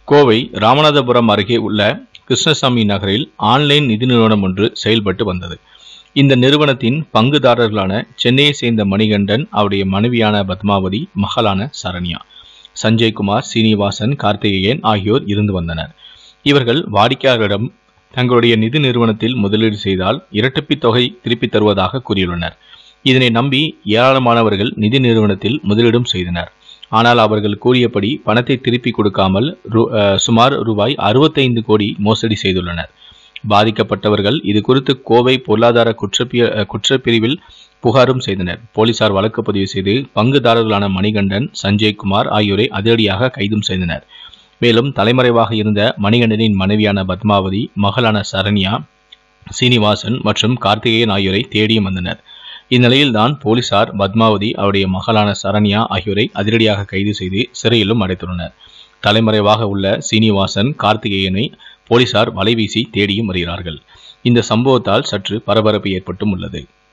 கோவை ராமநாதபுரம் அருகே உள்ள கிருஷ்ணசாமி நகரில் ஆன்லைன் நிதி நிறுவனம் ஒன்று செயல்பட்டு வந்தது இந்த நிறுவனத்தின் பங்குதாரர்களான சென்னையை சேர்ந்த மணிகண்டன் அவருடைய மனைவியான பத்மாவதி மகளான சரண்யா சஞ்சய்குமார் சீனிவாசன் கார்த்திகேயன் ஆகியோர் இருந்து வந்தனர் இவர்கள் வாடிக்கையாளரிடம் தங்களுடைய நிதி நிறுவனத்தில் முதலீடு செய்தால் இரட்டிப்பு தொகை திருப்பித் தருவதாக கூறியுள்ளனர் இதனை நம்பி ஏராளமானவர்கள் நிதி நிறுவனத்தில் முதலீடும் செய்தனர் ஆனால் அவர்கள் கூறியபடி பணத்தை திருப்பி கொடுக்காமல் ரு- அஹ், சுமார் ரூபாய் அறுபத்தைந்து கோடி மோசடி செய்துள்ளனர் பாதிக்கப்பட்டவர்கள் இது குறித்து கோவை பொருளாதார குற்றப்பிய அஹ், குற்றப்பிரிவில் புகாரும் செய்தனர் போலீசார் வழக்கு பதிவு செய்து பங்குதாரர்களான மணிகண்டன் சஞ்சய்குமார் ஆகியோரை அதிரடியாக கைதும் செய்தனர் மேலும் தலைமறைவாக இருந்த மணிகண்டனின் மனைவியான பத்மாவதி மகளான சரண்யா சீனிவாசன் மற்றும் கார்த்திகேயன் ஆகியோரை தேடியும் வந்தனர் இந்நிலையில்தான் போலீசார் பத்மாவதி அவருடைய மகளான சரண்யா ஆகியோரை அதிரடியாக கைது செய்து சிறையிலும் அடைத்துள்ளனர் தலைமறைவாக உள்ள சீனிவாசன் கார்த்திகேயனை போலீசார் வலைவீசி தேடியும் வருகிறார்கள் இந்த சம்பவத்தால் சற்று பரபரப்பு ஏற்பட்டும் உள்ளது